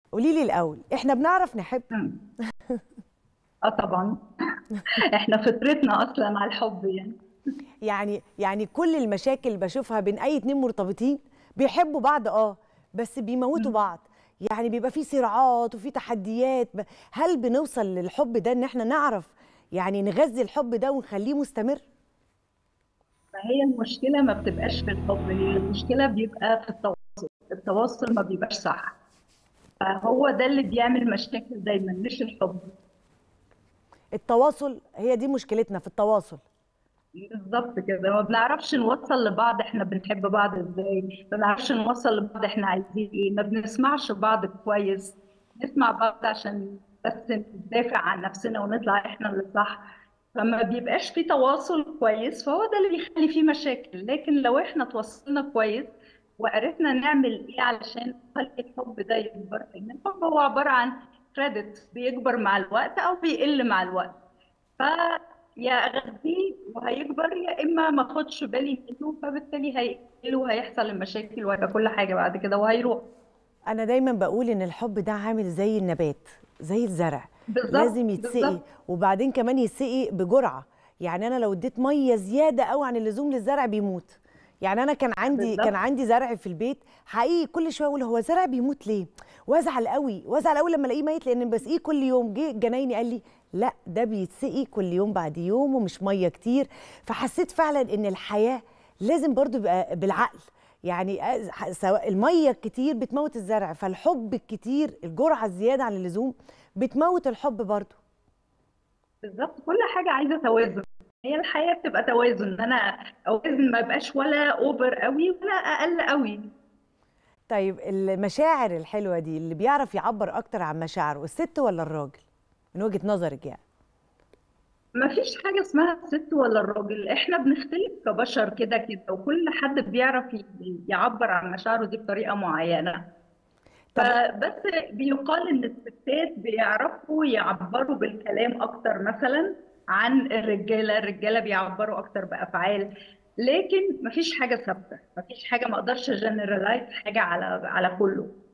قولي لي الاول احنا بنعرف نحب مم. اه طبعا احنا فطرتنا اصلا على الحب يعني يعني يعني كل المشاكل اللي بشوفها بين اي اتنين مرتبطين بيحبوا بعض اه بس بيموتوا مم. بعض يعني بيبقى في صراعات وفي تحديات ب- هل بنوصل للحب ده ان احنا نعرف يعني نغذي الحب ده ونخليه مستمر فهي المشكله ما بتبقاش في الحب هي المشكله بيبقى في التواصل التواصل ما بيبقاش صح فهو ده اللي بيعمل مشاكل دايما مش الحب التواصل هي دي مشكلتنا في التواصل بالظبط كده ما بنعرفش نوصل لبعض احنا بنحب بعض ازاي ما بنعرفش نوصل لبعض احنا عايزين ايه ما بنسمعش بعض كويس نسمع بعض عشان بس ندافع عن نفسنا ونطلع احنا اللي صح فما بيبقاش في تواصل كويس فهو ده اللي بيخلي فيه مشاكل لكن لو احنا تواصلنا كويس وعرفنا نعمل ايه علشان نخلي الحب ده يكبر لان الحب هو عبارة عن كريدت بيكبر مع الوقت او بيقل مع الوقت فيا اغذيه وهيكبر يا اما ما اخدش بالي منه فبالتالي هيقل وهيحصل المشاكل وهيبقى كل حاجه بعد كده وهيروح انا دايما بقول ان الحب ده عامل زي النبات زي الزرع بالظبط لازم يتسقي بالظبط وبعدين كمان يتسقي بجرعه يعني انا لو اديت ميه زياده قوي عن اللزوم للزرع بيموت يعني انا كان عندي كان بالظبط عندي زرع في البيت حقيقي كل شويه اقول هو زرع بيموت ليه وازعل قوي وازعل قوي لما الاقيه ميت لان بسقيه كل يوم جه جنايني قال لي لا ده بيتسقي كل يوم بعد يوم ومش ميه كتير فحسيت فعلا ان الحياه لازم برضو يبقى بالعقل يعني أز- سواء الميه الكتير بتموت الزرع فالحب الكتير الجرعه الزياده عن اللزوم بتموت الحب برضو بالظبط كل حاجه عايزه توازن هي الحياه بتبقى توازن ان انا اوازن ما يبقاش ولا اوفر قوي ولا اقل قوي طيب المشاعر الحلوه دي اللي بيعرف يعبر اكتر عن مشاعره الست ولا الراجل من وجهه نظرك يعني ما فيش حاجة اسمها الست ولا الراجل احنا بنختلف كبشر كده كده وكل حد بيعرف ي- يعبر عن مشاعره دي بطريقة معينة طب فبس بيقال ان الستات بيعرفوا يعبروا بالكلام اكتر مثلا عن الرجالة الرجالة بيعبروا اكتر بافعال لكن مفيش حاجة ثابتة مفيش حاجة ما اقدرش جنرالايز حاجة على على كله